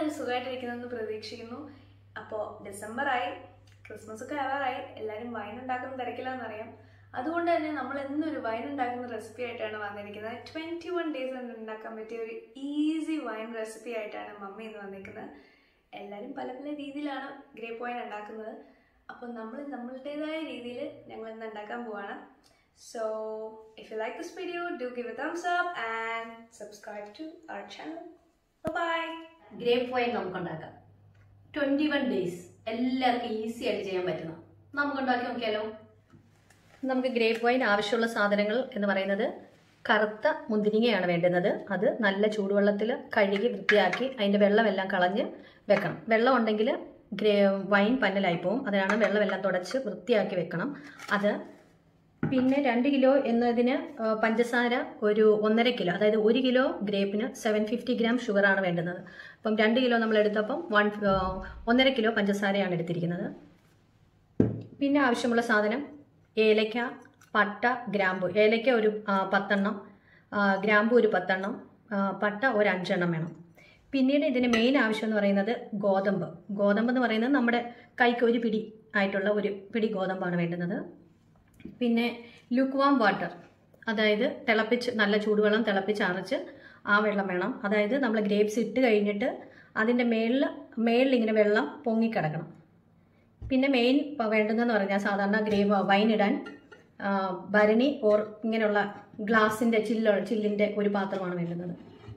എല്ലാവരും സുഖമായിട്ടിരിക്കുന്നെന്ന് പ്രതീക്ഷിക്കുന്നു അപ്പോൾ ഡിസംബറായി ക്രിസ്മസ് ഒക്കെ ആവാറായി എല്ലാവരും വൈൻ ഉണ്ടാക്കുന്ന തിരക്കിലാണെന്നറിയാം അതുകൊണ്ട് തന്നെ നമ്മൾ എന്നും ഒരു വൈൻ ഉണ്ടാക്കുന്ന റെസിപ്പി ആയിട്ടാണ് വന്നിരിക്കുന്നത് ട്വൻറ്റി വൺ ഡേയ്സ് കൊണ്ട് ഉണ്ടാക്കാൻ പറ്റിയ ഒരു ഈസി വൈൻ റെസിപ്പി ആയിട്ടാണ് മമ്മി ഇന്ന് വന്നിരിക്കുന്നത് എല്ലാവരും പല പല രീതിയിലാണ് ഗ്രേപ്പ് വൈൻ ഉണ്ടാക്കുന്നത് അപ്പോൾ നമ്മൾ നമ്മളുടേതായ രീതിയിൽ ഞങ്ങൾ ഇന്ന് ഉണ്ടാക്കാൻ പോവാണ് so if you like this video do give a thumbs up and subscribe to our channel by grape wine നമുക്കുണ്ടാക്കാം ട്വൻറ്റി വൺ ഡേയ്സ് എല്ലാവർക്കും ഈസി ആയിട്ട് ചെയ്യാൻ പറ്റുന്ന നമുക്ക് ഉണ്ടാക്കി നോക്കിയാലോ നമുക്ക് ഗ്രേപ്പ് വൈൻ ആവശ്യമുള്ള സാധനങ്ങൾ എന്ന് പറയുന്നത് കറുത്ത മുന്തിരിങ്ങയാണ് വേണ്ടുന്നത് അത് നല്ല ചൂടുവെള്ളത്തിൽ കഴുകി വൃത്തിയാക്കി അതിൻ്റെ വെള്ളമെല്ലാം കളഞ്ഞ് വെക്കണം വെള്ളം ഉണ്ടെങ്കിൽ ഗ്രേ വൈൻ പന്നലായി പോവും അതാണ് വെള്ളമെല്ലാം തുടച്ച് വൃത്തിയാക്കി വെക്കണം അത് പിന്നെ രണ്ട് കിലോ എന്നതിന് ആ, പഞ്ചസാര ഒരു ഒന്നര കിലോ അതായത് ഒരു കിലോ ഗ്രേപ്പിന് സെവൻ ഫിഫ്റ്റി ഗ്രാം ഷുഗറാണ് വേണ്ടുന്നത് അപ്പം രണ്ട് കിലോ നമ്മൾ എടുത്തപ്പം വൺ ആ, ഒന്നര കിലോ പഞ്ചസാരയാണ് എടുത്തിരിക്കുന്നത് പിന്നെ ആവശ്യമുള്ള സാധനം ഏലക്ക പട്ട ഗ്രാമ്പു ഏലക്ക ഒരു ആ, പത്തെണ്ണം ആ, ഗ്രാമ്പു ഒരു പത്തെണ്ണം ആ, പട്ട ഒരു അഞ്ചെണ്ണം വേണം പിന്നീട് ഇതിന് മെയിൻ ആവശ്യം എന്ന് പറയുന്നത് ഗോതമ്പ് ഗോതമ്പ് എന്ന് പറയുന്നത് നമ്മുടെ കൈക്ക് ഒരു പിടി ആയിട്ടുള്ള ഒരു പിടി ഗോതമ്പാണ് വേണ്ടുന്നത് പിന്നെ ലുക്വാം വാട്ടർ അതായത് തിളപ്പിച്ച് നല്ല ചൂടുവെള്ളം തിളപ്പിച്ച് അരച്ച് ആ വെള്ളം വേണം അതായത് നമ്മൾ ഗ്രേപ്സ് ഇട്ട് കഴിഞ്ഞിട്ട് അതിൻ്റെ മേളിൽ മേളിൽ ഇങ്ങനെ വെള്ളം പൊങ്ങിക്കിടക്കണം പിന്നെ മെയിൻ വേണ്ടുന്നതെന്ന് പറഞ്ഞാൽ സാധാരണ ഗ്രേവ് വൈൻ ഇടാൻ ആ, ഭരണി ഓർ ഇങ്ങനെയുള്ള ഗ്ലാസിൻ്റെ ചില്ലോ ചില്ലിൻ്റെ ഒരു പാത്രമാണ് വേണ്ടുന്നത്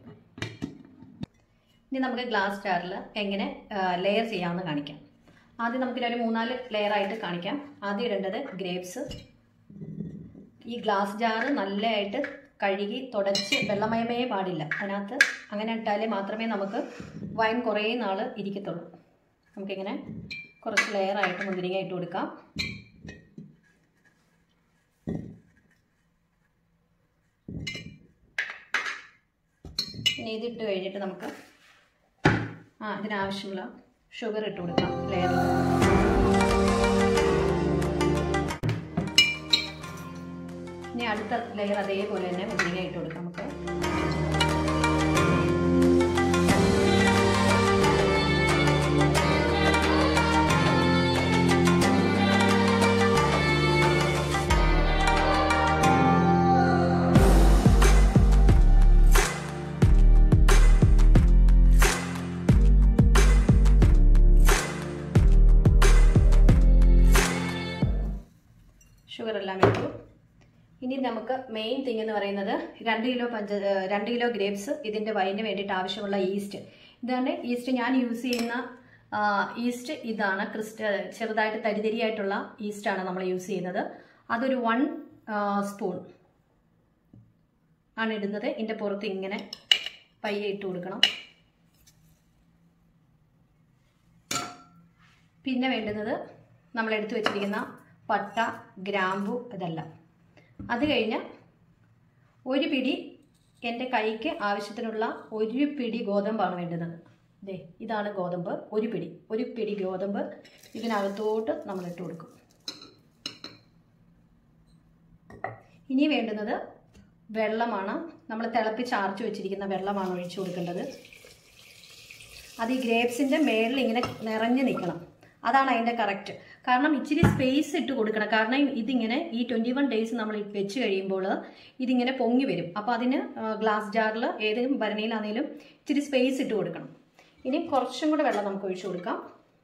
ഇനി നമുക്ക് ഗ്ലാസ് ജാറിൽ എങ്ങനെ ലെയർ ചെയ്യാമെന്ന് കാണിക്കാം ആദ്യം നമുക്കിതൊരു മൂന്നാല് ലെയർ ആയിട്ട് കാണിക്കാം ആദ്യം ഇടേണ്ടത് ഗ്രേപ്സ് ഈ ഗ്ലാസ് ജാറ് നല്ലതായിട്ട് കഴുകി തുടച്ച് വെള്ളമയമേ പാടില്ല അതിനകത്ത് അങ്ങനെ ഇട്ടാലേ മാത്രമേ നമുക്ക് വൈൻ കുറേ നാൾ ഇരിക്കത്തുള്ളൂ നമുക്കിങ്ങനെ കുറച്ച് ലെയറായിട്ട് മുന്തിരിങ്ങ ഇട്ട് കൊടുക്കാം ഇനി ഇതിട്ട് കഴിഞ്ഞിട്ട് നമുക്ക് ആ ഇതിനാവശ്യമുള്ള ഷുഗർ ഇട്ട് കൊടുക്കാം ലെയറിൽ ഇനി അടുത്ത ലെയർ അതേപോലെ തന്നെ മുന്തിരിങ്ങ ഇട്ട് കൊടുക്കാം നമുക്ക് ഷുഗർ എല്ലാം ഇട്ടു ഇനി നമുക്ക് മെയിൻ തിങ് എന്ന് പറയുന്നത് രണ്ട് കിലോ പഞ്ച ഏഹ് രണ്ട് കിലോ ഗ്രേപ്സ് ഇതിൻ്റെ വൈന് വേണ്ടിയിട്ട് ആവശ്യമുള്ള ഈസ്റ്റ് ഇതാണ് ഈസ്റ്റ് ഞാൻ യൂസ് ചെയ്യുന്ന ആ, ഈസ്റ്റ് ഇതാണ് ക്രിസ്റ്റ ചെറുതായിട്ട് തരിതരിയായിട്ടുള്ള ഈസ്റ്റാണ് നമ്മൾ യൂസ് ചെയ്യുന്നത് അതൊരു വൺ സ്പൂൺ ആണ് ഇടുന്നത് ഇതിൻ്റെ പുറത്ത് ഇങ്ങനെ പയ്യെ ഇട്ട് കൊടുക്കണം പിന്നെ വേണ്ടുന്നത് നമ്മൾ എടുത്തു വെച്ചിരിക്കുന്ന പട്ട ഗ്രാമ്പു ഇതെല്ലാം അത് കഴിഞ്ഞ് ഒരു പിടി എൻ്റെ കൈക്ക് ആവശ്യത്തിനുള്ള ഒരു പിടി ഗോതമ്പാണ് വേണ്ടുന്നത് ദേ ഇതാണ് ഗോതമ്പ് ഒരു പിടി ഒരു പിടി ഗോതമ്പ് ഇതിനകത്തോട്ട് നമ്മൾ ഇട്ട് കൊടുക്കും ഇനി വേണ്ടുന്നത് വെള്ളമാണ് നമ്മൾ തിളപ്പിച്ച് ആർച്ച് വെച്ചിരിക്കുന്ന വെള്ളമാണ് ഒഴിച്ചു കൊടുക്കേണ്ടത് അത് ഈ ഗ്രേപ്സിൻ്റെ മേളിൽ ഇങ്ങനെ നിറഞ്ഞു നിൽക്കണം അതാണ് അതിൻ്റെ കറക്റ്റ് കാരണം ഇച്ചിരി സ്പേസ് ഇട്ട് കൊടുക്കണം കാരണം ഇതിങ്ങനെ ഈ ട്വൻറ്റി വൺ ഡേയ്സ് നമ്മൾ വെച്ച് കഴിയുമ്പോൾ ഇതിങ്ങനെ പൊങ്ങി വരും അപ്പോൾ അതിന് ഗ്ലാസ് ജാറിൽ ഏതെങ്കിലും ഭരണിയിലാണെങ്കിലും ഇച്ചിരി സ്പേസ് ഇട്ട് കൊടുക്കണം ഇനി കുറച്ചും കൂടെ വെള്ളം നമുക്ക് ഒഴിച്ചു കൊടുക്കാം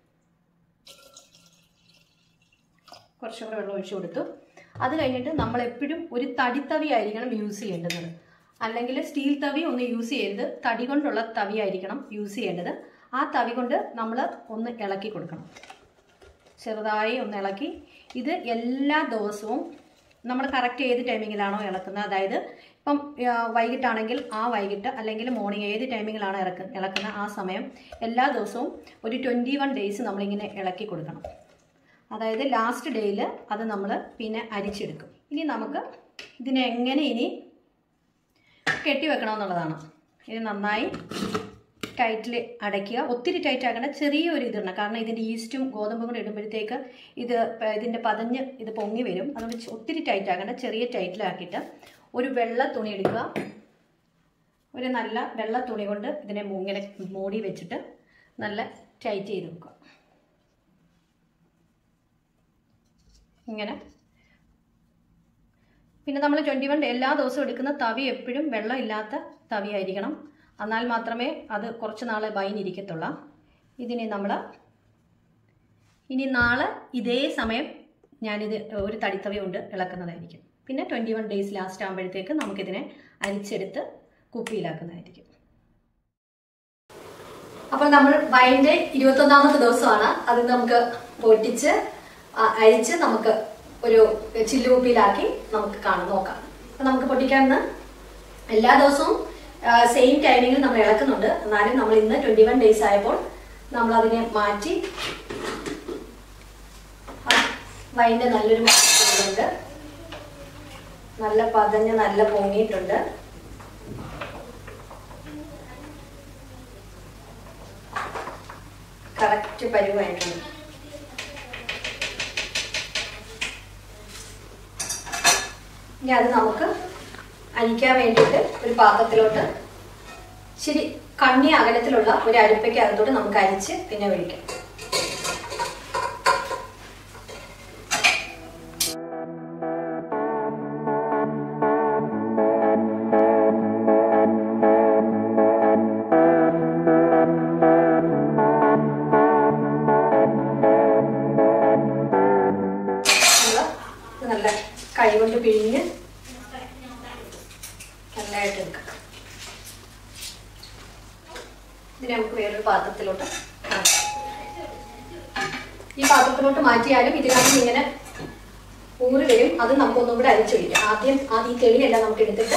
കുറച്ചും കൂടെ വെള്ളം ഒഴിച്ചു കൊടുത്തു അത് കഴിഞ്ഞിട്ട് നമ്മൾ എപ്പോഴും ഒരു തടിത്തവി ആയിരിക്കണം യൂസ് ചെയ്യേണ്ടത് അല്ലെങ്കിൽ സ്റ്റീൽ തവി ഒന്ന് യൂസ് ചെയ്യരുത് തടി കൊണ്ടുള്ള തവി ആയിരിക്കണം യൂസ് ചെയ്യേണ്ടത് ആ തവി കൊണ്ട് നമ്മൾ ഒന്ന് ഇളക്കി കൊടുക്കണം ചെറുതായി ഒന്ന് ഇളക്കി ഇത് എല്ലാ ദിവസവും നമ്മൾ കറക്റ്റ് ഏത് ടൈമിങ്ങിലാണോ ഇളക്കുന്നത് അതായത് ഇപ്പം ആ, വൈകിട്ടാണെങ്കിൽ ആ വൈകിട്ട് അല്ലെങ്കിൽ മോർണിംഗ് ഏത് ടൈമിങ്ങിലാണോ ഇറക്ക ഇളക്കുന്ന ആ സമയം എല്ലാ ദിവസവും ഒരു ട്വൻറ്റി വൺ ഡേയ്സ് നമ്മളിങ്ങനെ ഇളക്കി കൊടുക്കണം അതായത് ലാസ്റ്റ് ഡേയിൽ അത് നമ്മൾ പിന്നെ അരിച്ചെടുക്കും ഇനി നമുക്ക് ഇതിനെ എങ്ങനെ ഇനി കെട്ടി വെക്കണമെന്നുള്ളതാണ് ഇത് നന്നായി ടൈറ്റിൽ അടയ്ക്കുക ഒത്തിരി ടൈറ്റ് ആക്കേണ്ട ചെറിയൊരു ഇതിടണം കാരണം ഇതിൻ്റെ ഈസ്റ്റും ഗോതമ്പും കൂടെ ഇടുമ്പോഴത്തേക്ക് ഇത് പ- ഇതിൻ്റെ പതഞ്ഞ് ഇത് പൊങ്ങി വരും അതുകൊണ്ട് ചെ- ഒത്തിരി ടൈറ്റ് ആക്കേണ്ട ചെറിയ ടൈറ്റിലാക്കിയിട്ട് ഒരു വെള്ള തുണി എടുക്കുക ഒരു നല്ല വെള്ള തുണി കൊണ്ട് ഇതിനെ മൂ- ഇങ്ങനെ മൂടി വെച്ചിട്ട് നല്ല ടൈറ്റ് ചെയ്ത് വെക്കുക ഇങ്ങനെ പിന്നെ നമ്മൾ ട്വൻറ്റി വൺ എല്ലാ ദിവസവും എടുക്കുന്ന തവി എപ്പോഴും വെള്ളം ഇല്ലാത്ത തവി ആയിരിക്കണം എന്നാൽ മാത്രമേ അത് കുറച്ച് നാൾ വൈൻ ഇരിക്കത്തുള്ളൂ ഇതിനെ നമ്മൾ ഇനി നാളെ ഇതേ സമയം ഞാനിത് ഒരു തടിത്തവി കൊണ്ട് ഇളക്കുന്നതായിരിക്കും പിന്നെ ട്വൻറ്റി വൺ ഡേയ്സ് ലാസ്റ്റ് ആകുമ്പോഴത്തേക്ക് നമുക്കിതിനെ അരിച്ചെടുത്ത് കുപ്പിയിലാക്കുന്നതായിരിക്കും അപ്പോൾ നമ്മൾ വൈൻ്റെ ഇരുപത്തൊന്നാമത്തെ ദിവസമാണ് അത് നമുക്ക് പൊട്ടിച്ച് ആ, അരിച്ച് നമുക്ക് ഒരു ചില്ലുകുപ്പിയിലാക്കി നമുക്ക് കാണാം നോക്കാം അപ്പം നമുക്ക് പൊട്ടിക്കാമെന്ന് എല്ലാ ദിവസവും സെയിം ടൈമിങ്ങിൽ നമ്മൾ ഇളക്കുന്നുണ്ട് എന്നാലും നമ്മൾ ഇന്ന് ട്വൻറ്റി വൺ ഡേയ്സ് ആയപ്പോൾ നമ്മൾ അതിനെ മാറ്റി വൈൻ്റെ നല്ലൊരു മണമുണ്ട് നല്ല പതഞ്ഞ് നല്ല പൊങ്ങിയിട്ടുണ്ട് കറക്റ്റ് പരുവായിട്ടുണ്ട് ഇനി അത് നമുക്ക് അരിക്കാൻ വേണ്ടിയിട്ട് ഒരു പാത്രത്തിലോട്ട് ശരി കണ്ണി അകലത്തിലുള്ള ഒരു അരിപ്പയ്ക്ക് അകത്തോട്ട് നമുക്ക് അരിച്ച് പിന്നെ ഒഴിക്കാം നമ്മള് ഇത് നല്ല കൈ കൊണ്ട് പിഴിഞ്ഞ് നല്ലതായിട്ട് എടുക്കാം ഇതിനെ നമുക്ക് വേറൊരു പാത്രത്തിലോട്ട് മാറ്റാം ഈ പാത്രത്തിലോട്ട് മാറ്റിയാലും ഇതിനകത്ത് ഇങ്ങനെ ഊറി വരും അത് നമുക്കൊന്നും കൂടെ അരിച്ചൊഴിക്കാം ആദ്യം ആദ്യം ഈ തെളിയെല്ലാം നമുക്ക് എടുത്തിട്ട്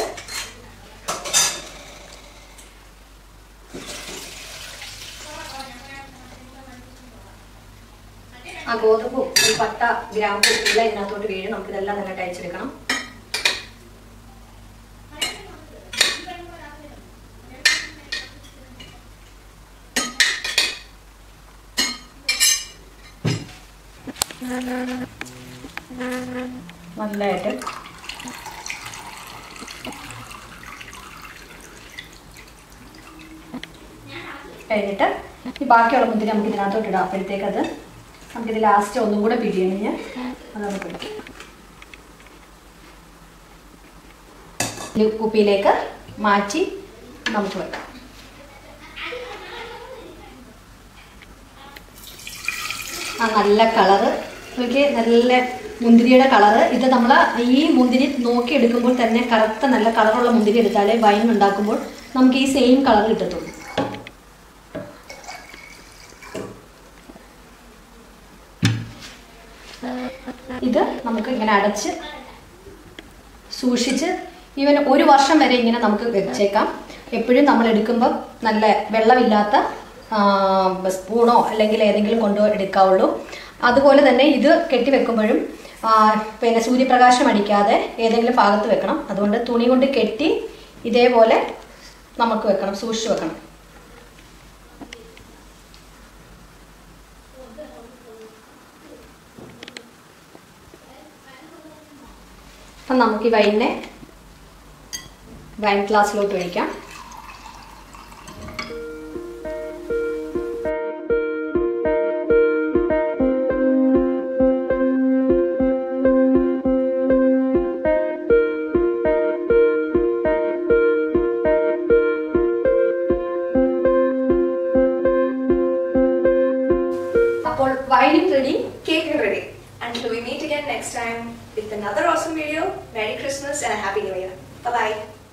ആ ഗോതമ്പും ഈ പട്ട ഗ്രാമ്പും എല്ലാം ഇതിനകത്തോട്ട് വീഴും നമുക്ക് ഇതെല്ലാം നല്ല അയച്ചെടുക്കണം നല്ലതായിട്ട് കഴിഞ്ഞിട്ട് ഈ ബാക്കിയുള്ള മുന്തിരി നമുക്ക് ഇതിനകത്തോട്ട് ഇടാം അപ്പോഴത്തേക്ക് അത് നമുക്കിത് ലാസ്റ്റ് ഒന്നും കൂടെ പിടിയണിഞ്ഞ് അത് നമുക്ക് എടുക്കാം ഈ കുപ്പിയിലേക്ക് മാറ്റി നമുക്ക് വെക്കാം ആ നല്ല കളറ് നോക്കി നല്ല മുന്തിരിയുടെ കളറ് ഇത് നമ്മൾ ഈ മുന്തിരി നോക്കി എടുക്കുമ്പോൾ തന്നെ കറുത്ത നല്ല കളറുള്ള മുന്തിരി എടുത്താലേ വൈൻ ഉണ്ടാക്കുമ്പോൾ നമുക്ക് ഈ സെയിം കളർ കിട്ടത്തുള്ളൂ ഇത് നമുക്ക് ഇങ്ങനെ അടച്ച് സൂക്ഷിച്ച് ഈവൻ ഒരു വർഷം വരെ ഇങ്ങനെ നമുക്ക് വെച്ചേക്കാം എപ്പോഴും നമ്മൾ എടുക്കുമ്പോൾ നല്ല വെള്ളമില്ലാത്ത ആ, സ്പൂണോ അല്ലെങ്കിൽ ഏതെങ്കിലും കൊണ്ടോ എടുക്കാവുള്ളൂ അതുപോലെ തന്നെ ഇത് കെട്ടിവെക്കുമ്പോഴും ആ, പിന്നെ സൂര്യപ്രകാശം അടിക്കാതെ ഏതെങ്കിലും ഭാഗത്ത് വെക്കണം അതുകൊണ്ട് തുണി കൊണ്ട് കെട്ടി ഇതേപോലെ നമുക്ക് വെക്കണം സൂക്ഷിച്ച് വെക്കണം അപ്പം നമുക്ക് ഈ വൈനെ വൈൻ ഗ്ലാസ്സിലോട്ട് ഒഴിക്കാം അപ്പോൾ വൈനും ready Cake ready. Until we meet again next time with another awesome video, Merry Christmas and a Happy New Year. Bye bye.